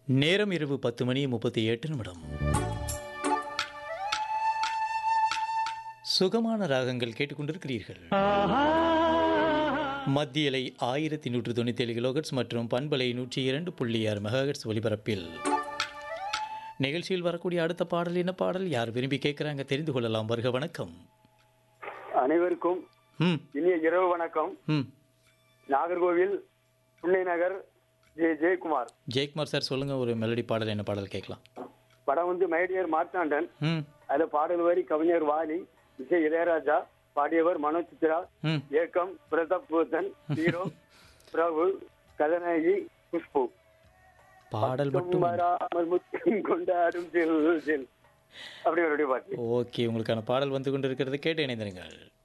நேரம் இரவு பத்து மணி முப்பத்தி எட்டு நிமிடம் சுகமான ராகங்கள் கேட்டுக்கொண்டிருக்கிறீர்கள் மத்தியலை ஆயிரத்தி நூற்று தொண்ணூற்றி ஏழு கிலோகட்ஸ் மற்றும் பண்பலை நூற்றி இரண்டு புள்ளி ஆறு மெகாஹெட்ஸ் ஒலிபரப்பில் நிகழ்ச்சியில் வரக்கூடிய அடுத்த பாடல் என்ன பாடல் யார் விரும்பி கேட்குறாங்க தெரிந்து கொள்ளலாம் வருக வணக்கம் அனைவருக்கும் ம் இனிய இரவு வணக்கம் ம் நாகர்கோவில் புன்னை நகர் ஜே ஜெயக்குமார் ஜெயக்குமார் சார் சொல்லுங்கள் ஒரு மெலடி பாடல் என்ன பாடல் கேட்கலாம் படம் வந்து மைடியர் மார்த்தாண்டன் ம் அதுல பாடல் வரி கவிஞர் வாலி இசை இளையராஜா பாடியவர் மனோஜ் சித்ரா ம் ஏக்கம் பிரதாப் பூதன் ஹீரோ பிரபு கதாநாயகி குஷ்பு பாடல் மட்டும் வராமல் முத்தம் கொண்டாடும் ஜில் ஜில் அப்படி ஒரு பாட்டு ஓகே உங்களுக்கான பாடல் வந்து கொண்டிருக்கிறது கேட்டு இணைந்திருங்கள்